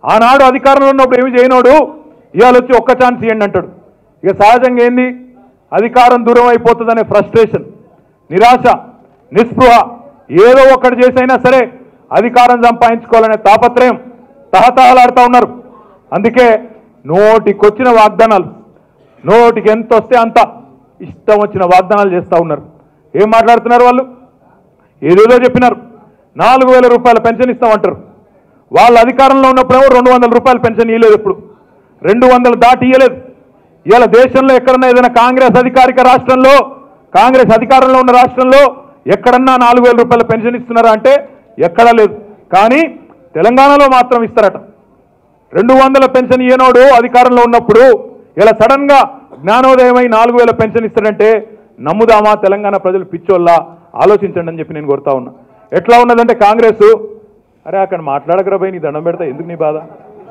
ఆనాడు అధికారంలో ఉన్నప్పుడు ఏమి చేయనోడు ఇవాళ వచ్చి ఒక్క ఛాన్స్ ఇవ్వండి అంటాడు ఇక సహజంగా ఏంది అధికారం దూరం అయిపోతుందనే ఫ్రస్ట్రేషన్ నిరాశ నిస్పృహ ఏదో ఒక్కటి చేసైనా సరే అధికారం సంపాదించుకోవాలనే తాపత్రయం తహతహలాడుతూ ఉన్నారు అందుకే నోటికొచ్చిన వాగ్దానాలు నోటికి ఎంత వస్తే అంత ఇష్టం వచ్చిన వాగ్దానాలు చేస్తూ ఉన్నారు ఏం మాట్లాడుతున్నారు వాళ్ళు ఏదేదో చెప్పినారు నాలుగు వేల రూపాయల పెన్షన్ ఇస్తామంటారు వాళ్ళ అధికారంలో ఉన్నప్పుడేమో రెండు వందల రూపాయల పెన్షన్ ఇవ్వలేదు ఇప్పుడు రెండు వందలు దాటి ఇవ్వలేదు ఇవాళ దేశంలో ఎక్కడన్నా ఏదైనా కాంగ్రెస్ అధికారిక రాష్ట్రంలో కాంగ్రెస్ అధికారంలో ఉన్న రాష్ట్రంలో ఎక్కడన్నా నాలుగు వేల రూపాయల పెన్షన్ ఇస్తున్నారా అంటే ఎక్కడా లేదు కానీ తెలంగాణలో మాత్రం ఇస్తారట రెండు వందల పెన్షన్ ఇయ్యనోడు అధికారంలో ఉన్నప్పుడు ఇలా సడన్ గా జ్ఞానోదయమై నాలుగు వేల పెన్షన్ ఇస్తాడంటే నమ్ముదామా తెలంగాణ ప్రజలు పిచ్చోళ్ళ ఆలోచించండి అని చెప్పి నేను కోరుతా ఉన్నా ఎట్లా ఉన్నదంటే కాంగ్రెస్ అరే అక్కడ మాట్లాడకరా పోయి నీ దండం పెడతా ఎందుకు నీ బాధ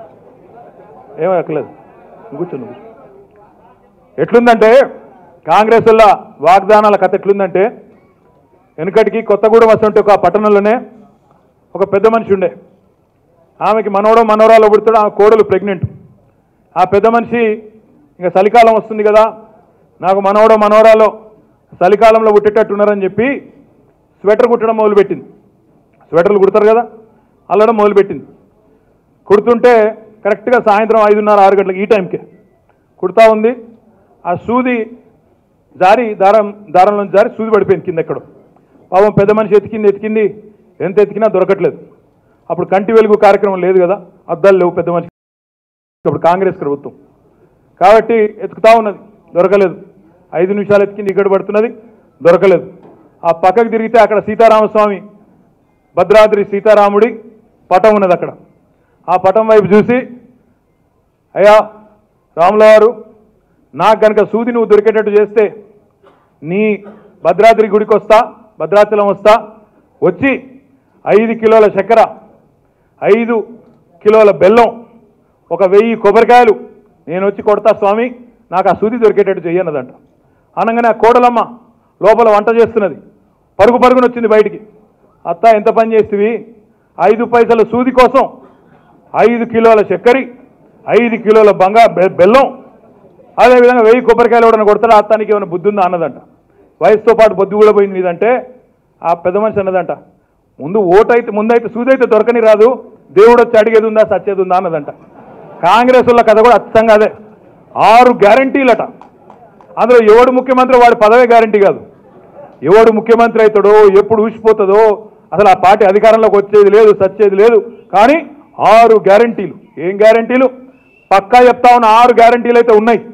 ఏమో ఎక్కలేదు నువ్వు కూర్చో నువ్వు కూర్చో. ఎట్లుందంటే కాంగ్రెస్ వల్ల వాగ్దానాల కథ ఎట్లుందంటే వెనుకటికి కొత్తగూడెం వస్తుంటే ఒక పట్టణంలోనే ఒక పెద్ద మనిషి ఉండే ఆమెకి మనవడో మనవరాలు పుడతాడు ఆమె కోడలు ప్రెగ్నెంట్ ఆ పెద్ద మనిషి ఇంకా చలికాలం వస్తుంది కదా నాకు మనవడో మనవరాలో చలికాలంలో పుట్టేటట్టున్నారని చెప్పి స్వెటర్ కుట్టడం మొదలుపెట్టింది స్వెటర్లు కుడతారు కదా అల్లడం మొదలుపెట్టింది కుడుతుంటే కరెక్ట్గా సాయంత్రం ఐదున్నర ఆరు గంటలకు ఈ టైంకే కుడతా ఉంది ఆ సూది జారి దారం దారంలో జారి సూది పడిపోయింది కింద ఎక్కడో పాపం పెద్ద మనిషి ఎతికింది ఎతికింది ఎంత ఎతికినా దొరకట్లేదు అప్పుడు కంటి వెలుగు కార్యక్రమం లేదు కదా అద్దాలు లేవు పెద్ద మనిషి ఇప్పుడు కాంగ్రెస్ ప్రభుత్వం కాబట్టి ఎతుకుతా ఉన్నది దొరకలేదు ఐదు నిమిషాలు ఎతికింది ఇక్కడ పడుతున్నది దొరకలేదు ఆ పక్కకు తిరిగితే అక్కడ సీతారామస్వామి భద్రాద్రి సీతారాముడి పటం ఉన్నది అక్కడ ఆ పటం వైపు చూసి అయ్యా రాముల వారు నాకు కనుక సూది నువ్వు దొరికేటట్టు చేస్తే నీ భద్రాద్రి గుడికి వస్తా భద్రాచలం వస్తా వచ్చి ఐదు కిలోల చక్కెర ఐదు కిలోల బెల్లం ఒక వెయ్యి కొబ్బరికాయలు నేను వచ్చి కొడతా స్వామి నాకు ఆ సూది దొరికేటట్టు చెయ్యన్నదంట అనగానే ఆ కోడలమ్మ లోపల వంట చేస్తున్నది పరుగు పరుగున వచ్చింది బయటికి అత్త ఎంత పని చేస్తేవి ఐదు పైసల సూది కోసం ఐదు కిలోల చక్కెర ఐదు కిలోల బంగా బె- బెల్లం అదేవిధంగా వెయ్యి కొబ్బరికాయలు ఎవడన్నా కొడతాడు అత్తానికి ఏమైనా బుద్ధి ఉందా అన్నదంట వయసుతో పాటు బొద్దు కూడా పోయింది మీదంటే ఆ పెద్ద మనిషి అన్నదంట ముందు ఓటైతే ముందైతే సూదైతే దొరకని రాదు దేవుడు వచ్చి అడిగేది ఉందా సచ్చేది ఉందా అన్నదంట కాంగ్రెస్ వాళ్ళ కథ కూడా అచ్చంగా అదే ఆరు గ్యారంటీలట అందులో ఎవడు ముఖ్యమంత్రి వాడి పదవే గ్యారంటీ కాదు ఎవడు ముఖ్యమంత్రి అవుతాడో ఎప్పుడు ఊసిపోతుందో అసలు ఆ పార్టీ అధికారంలోకి వచ్చేది లేదు సచ్చేది లేదు కానీ ఆరు గ్యారంటీలు ఏం గ్యారంటీలు పక్కా చెప్తా ఉన్న ఆరు గ్యారంటీలు అయితే ఉన్నాయి